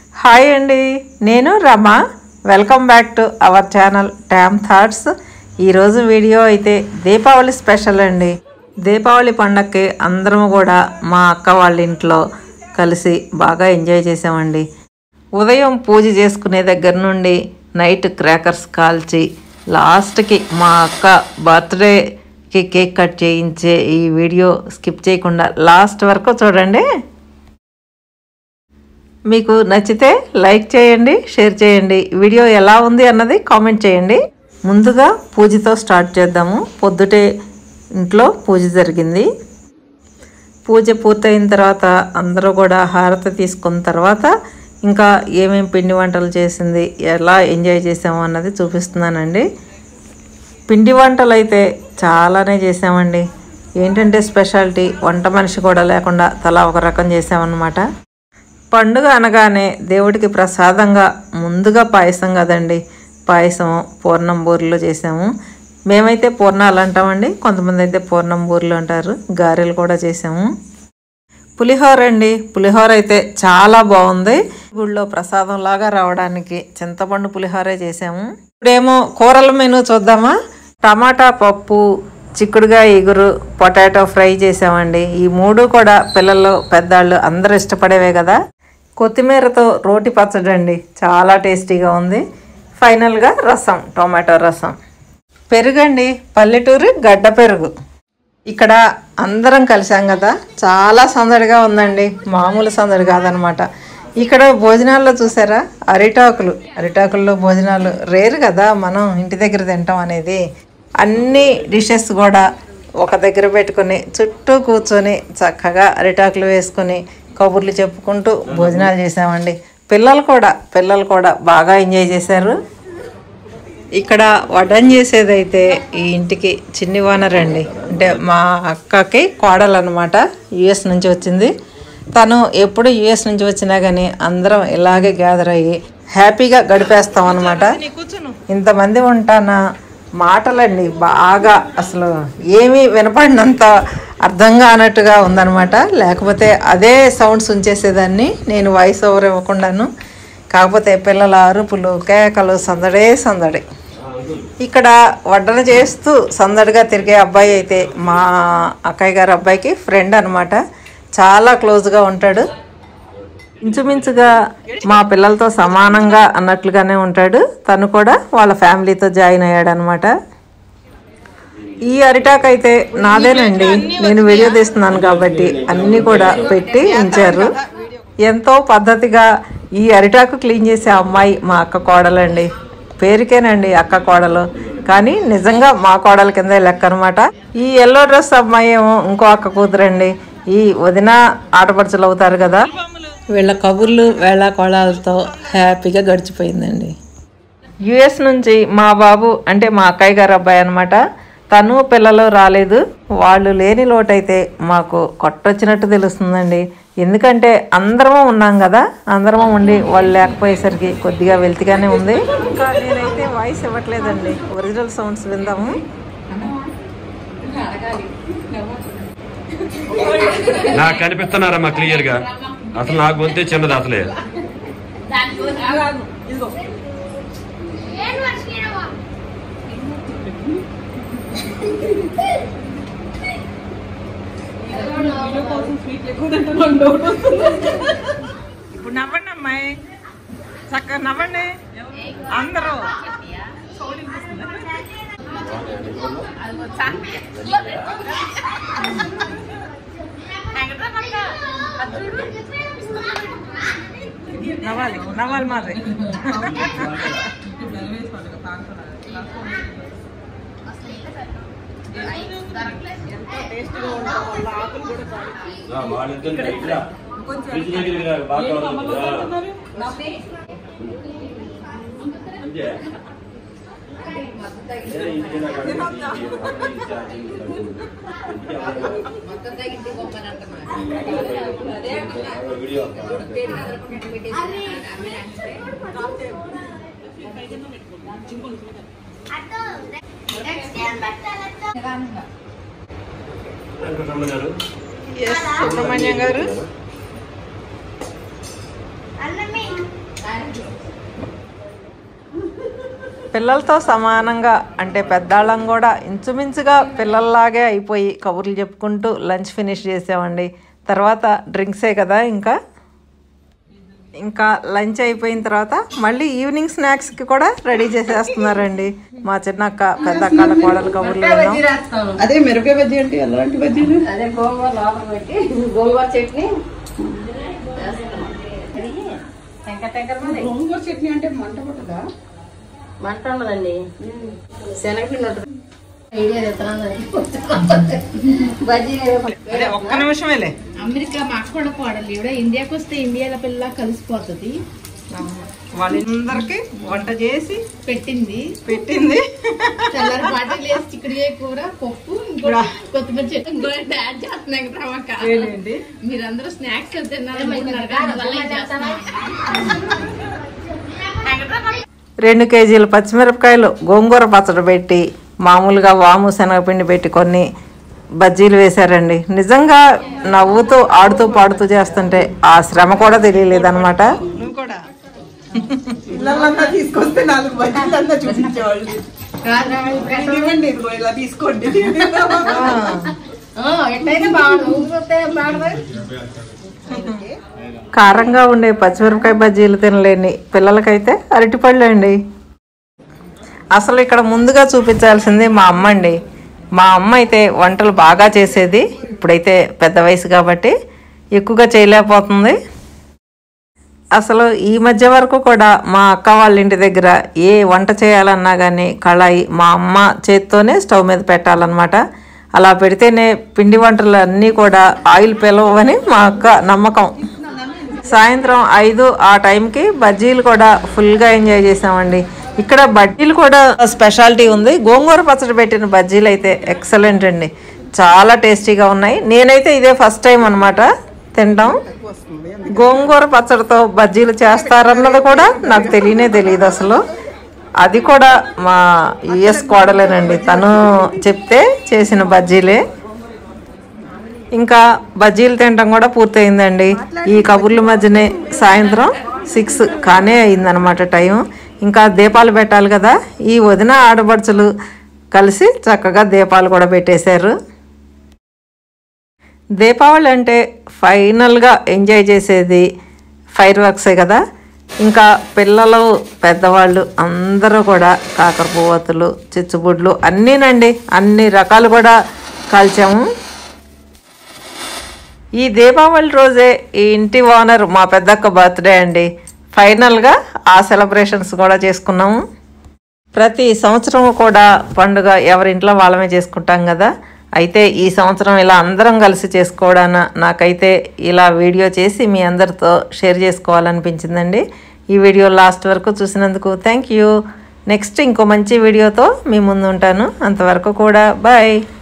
Hi అండి నేను Rama welcome back to our channel Tam thoughts ఈరోజు వీడియో అయితే దీపావళి స్పెషల్ అండి దీపావళి పండగకి అందరం కూడా మా అక్క వాళ్ళ ఇంట్లో కలిసి బాగా ఎంజాయ్ చేసామండి ఉదయం పూజ చేసుకునే దగ్గర నుండి నైట్ క్రాకర్స్ కాల్చి లాస్ట్కి మా అక్క బర్త్డేకి కేక్ కట్ చేయించే ఈ వీడియో స్కిప్ చేయకుండా లాస్ట్ వరకు చూడండి మీకు నచ్చితే లైక్ చేయండి షేర్ చేయండి వీడియో ఎలా ఉంది అన్నది కామెంట్ చేయండి ముందుగా పూజతో స్టార్ట్ చేద్దాము పొద్దుటే ఇంట్లో పూజ జరిగింది పూజ పూర్తయిన తర్వాత అందరూ కూడా హారతి తీసుకున్న తర్వాత ఇంకా ఏమేం పిండి వంటలు చేసింది ఎలా ఎంజాయ్ చేసాము అన్నది చూపిస్తున్నానండి పిండి వంటలు అయితే చాలానే చేసామండి ఏంటంటే స్పెషాలిటీ వంట మనిషి కూడా లేకుండా తలా ఒక రకం చేసామన్నమాట పండుగ అనగానే దేవుడికి ప్రసాదంగా ముందుగా పాయసం కదండి పాయసం పూర్ణం బూరెలు చేసాము మేమైతే పూర్ణాలు అంటామండి కొంతమంది అయితే పూర్ణం బూరెలు అంటారు గారెలు కూడా చేసాము పులిహోర అండి పులిహోర అయితే చాలా బాగుంది గుళ్ళో ప్రసాదం లాగా రావడానికి చింతపండు పులిహోరే చేసాము ఇప్పుడేమో కూరల మెనూ చూద్దామా టమాటా పప్పు చిక్కుడుగా ఎగురు పొటాటో ఫ్రై చేసామండి ఈ మూడు కూడా పిల్లలు పెద్దాళ్ళు అందరూ ఇష్టపడేవే కదా కొత్తిమీరతో రోటి పచ్చడి అండి చాలా టేస్టీగా ఉంది ఫైనల్గా రసం టొమాటో రసం పెరుగండి పల్లెటూరు గడ్డ పెరుగు ఇక్కడ అందరం కలిసాం కదా చాలా సందడిగా ఉందండి మామూలు సందడి కాదనమాట ఇక్కడ భోజనాల్లో చూసారా అరిటాకులు అరిటాకుల్లో భోజనాలు రేరు కదా మనం ఇంటి దగ్గర తింటాం అనేది అన్ని డిషెస్ కూడా ఒక దగ్గర పెట్టుకొని చుట్టూ కూర్చొని చక్కగా అరిటాకులు వేసుకొని కబుర్లు చెప్పుకుంటూ భోజనాలు చేసామండి పిల్లలు కూడా పిల్లలు కూడా బాగా ఎంజాయ్ చేశారు ఇక్కడ వడ్డం చేసేదైతే ఈ ఇంటికి చిన్ని ఓనర్ అండి అంటే మా అక్కకి కోడలు అనమాట యుఎస్ నుంచి వచ్చింది తను ఎప్పుడు యుఎస్ నుంచి వచ్చినా కానీ అందరం ఇలాగే గ్యాదర్ అయ్యి హ్యాపీగా గడిపేస్తాం అనమాట ఇంతమంది ఉంటానా మాటలండి బాగా అసలు ఏమీ వినపడినంత అర్థం కానట్టుగా ఉందన్నమాట లేకపోతే అదే సౌండ్స్ ఉంచేసేదాన్ని నేను వాయిస్ ఓవర్ ఇవ్వకుండాను కాకపోతే పిల్లల అరుపులు కేకలు సందడే సందడి ఇక్కడ వడ్డన చేస్తూ సందడిగా తిరిగే అబ్బాయి అయితే మా అక్కయ్య గారి అబ్బాయికి ఫ్రెండ్ అనమాట చాలా క్లోజ్గా ఉంటాడు ఇంచుమించుగా మా పిల్లలతో సమానంగా అన్నట్లుగానే ఉంటాడు తను కూడా వాళ్ళ ఫ్యామిలీతో జాయిన్ అయ్యాడు అనమాట ఈ అరిటాక్ అయితే నాదేనండి నేను వీడియో తీస్తున్నాను కాబట్టి అన్నీ కూడా పెట్టి ఉంచారు ఎంతో పద్ధతిగా ఈ అరిటాకు క్లీన్ చేసే అమ్మాయి మా అక్క కోడలండి పేరుకేనండి అక్క కోడలు కానీ నిజంగా మా కోడల కింద లెక్క అనమాట ఈ ఎల్లో డ్రెస్ అమ్మాయి ఏమో ఇంకో అక్క కూతురండి ఈ వదిన ఆటపడుచులు అవుతారు కదా వీళ్ళ కబుర్లు వేళ కోళాలతో హ్యాపీగా గడిచిపోయిందండి యుఎస్ నుంచి మా బాబు అంటే మా అక్కయ్య గారు అబ్బాయి అనమాట తను పిల్లలు రాలేదు వాళ్ళు లేని లోటైతే మాకు కొట్టొచ్చినట్టు తెలుస్తుందండి ఎందుకంటే అందరము ఉన్నాం కదా అందరము ఉండి వాళ్ళు లేకపోయేసరికి కొద్దిగా వెల్తిగానే ఉంది ఇంకా నేనైతే వాయిస్ ఇవ్వట్లేదండి ఒరిజినల్ సౌండ్స్ విందాము నాకు కనిపిస్తున్నారమ్మా క్లియర్ గా అసలు నాకు గొంతే చిన్నది అసలే ఇప్పుడు నవ్వండి అమ్మాయి చక్కగా నవ్వండి అందరూ నవ్వాలి నవ్వాలి మాది గారు ఎస్ సుబ్రహ్మణ్యం గారు అన్నమే పిల్లలతో సమానంగా అంటే పెద్దాళ్ళం కూడా ఇంచుమించుగా పిల్లల్లాగే అయిపోయి కబుర్లు చెప్పుకుంటూ లంచ్ ఫినిష్ చేసామండి తర్వాత డ్రింక్సే కదా ఇంకా ఇంకా లంచ్ అయిపోయిన తర్వాత మళ్ళీ ఈవినింగ్ స్నాక్స్కి కూడా రెడీ చేసేస్తున్నారండి మా చిన్నక్క పెద్ద అక్కల కోడలు కబుర్లు విన్నాం అదే మిరపకాయ బజ్జీ అంటే ఎలాంటి బజ్జీలు అదే గోంగూర లోపల పెట్టి గోంగూర చట్నీ గోంగూర చట్నీ అంటే మంట పుట్టదా మంట ఉండదండి శనగపిండి ఉంటుంది ఐడియా చెప్తున్నాను బజ్జీ అదే ఒక్క నిమిషమేలే అమెరికా మా అక్క కూడా కోడలు ఈవిడ ఇండియాకి వస్తే ఇండియాలో పిల్ల కలిసిపోతుంది వాళ్ళందరికీ వంట చేసి పెట్టింది పెట్టింది తెల్లారి పాటలు వేసి చిక్కుడుకాయ కూర పప్పు ఇంకోటి కొత్తిమీర చట్నీ ఇంకోటి యాడ్ చేస్తున్నాయి కదా అక్క ఏంటి మీరందరూ స్నాక్స్ తిన్నారు అనుకుంటున్నారు కదా, అందువల్ల ఇది చేస్తున్నాం. రెండు కేజీల పచ్చిమిరపకాయలు గోంగూర పచ్చడి పెట్టి మామూలుగా వాము శనగపిండి పెట్టి కొన్ని బజ్జీలు వేశారండి నిజంగా నవ్వుతూ ఆడుతూ పాడుతూ చేస్తుంటే ఆ శ్రమ కూడా తెలియలేదన్నమాట నువ్వు కూడా పిల్లలంతా తీసుకొస్తే నాలుగు బజ్జీలంతా చూపించేవాళ్ళు ఇది ఇవ్వండి ఇదిగో ఇలా తీసుకోండి ఎట్టయితే బాగుంది ఊపితే బాగుంది కారంగా ఉండే పచ్చిమిరపకాయ బజ్జీలు తినలేని పిల్లలకైతే అరటిపళ్ళు అండి అసలు ఇక్కడ ముందుగా చూపించాల్సింది మా అమ్మ అండి మా అమ్మ అయితే వంటలు బాగా చేసేది ఇప్పుడైతే పెద్ద వయసు కాబట్టి ఎక్కువగా చేయలేకపోతుంది అసలు ఈ మధ్య వరకు కూడా మా అక్క వాళ్ళ ఇంటి దగ్గర ఏ వంట చేయాలన్నా కానీ కళాయి మా అమ్మ చేత్తోనే స్టవ్ మీద పెట్టాలన్నమాట అలా పెడితేనే పిండి వంటలు అన్నీ కూడా ఆయిల్ పిలవని మా అక్క నమ్మకం సాయంత్రం ఐదు ఆ టైంకి బజ్జీలు కూడా ఫుల్గా ఎంజాయ్ చేసామండి ఇక్కడ బజ్జీలు కూడా స్పెషాలిటీ ఉంది గోంగూర పచ్చడి పెట్టిన బజ్జీలు అయితే ఎక్సలెంట్ అండి చాలా టేస్టీగా ఉన్నాయి నేనైతే ఇదే ఫస్ట్ టైం అనమాట తినడం గోంగూర పచ్చడితో బజ్జీలు చేస్తారన్నది కూడా నాకు తెలియనే తెలియదు అసలు అది కూడా మా యుఎస్ కోడలేనండి తను చెప్తే చేసిన బజ్జీలే ఇంకా బజ్జీలు తినడం కూడా పూర్తయిందండి ఈ కబుర్ల మధ్యనే సాయంత్రం సిక్స్ కానే అయిందనమాట టైం ఇంకా దీపాలు పెట్టాలి కదా ఈ వదిన ఆడపడుచులు కలిసి చక్కగా దీపాలు కూడా పెట్టేశారు దీపావళి అంటే ఫైనల్గా ఎంజాయ్ చేసేది ఫైర్ వర్క్సే కదా ఇంకా పిల్లలు పెద్దవాళ్ళు అందరూ కూడా కాకర పువ్వొత్తులు చిచ్చుబుడ్లు అన్నీనండి అన్ని రకాలు కూడా కాల్చాము ఈ దీపావళి రోజే ఈ ఇంటి ఓనర్ మా పెద్దక్క బర్త్డే అండి ఫైనల్గా ఆ సెలబ్రేషన్స్ కూడా చేసుకున్నాము ప్రతి సంవత్సరం కూడా పండుగ ఎవరింట్లో వాళ్ళమే చేసుకుంటాం కదా అయితే ఈ సంవత్సరం ఇలా అందరం కలిసి చేసుకోవడాన నాకైతే ఇలా వీడియో చేసి మీ అందరితో షేర్ చేసుకోవాలనిపించిందండి ఈ వీడియో లాస్ట్ వరకు చూసినందుకు థ్యాంక్ యూ నెక్స్ట్ ఇంకో మంచి వీడియోతో మీ ముందు ఉంటాను అంతవరకు కూడా బాయ్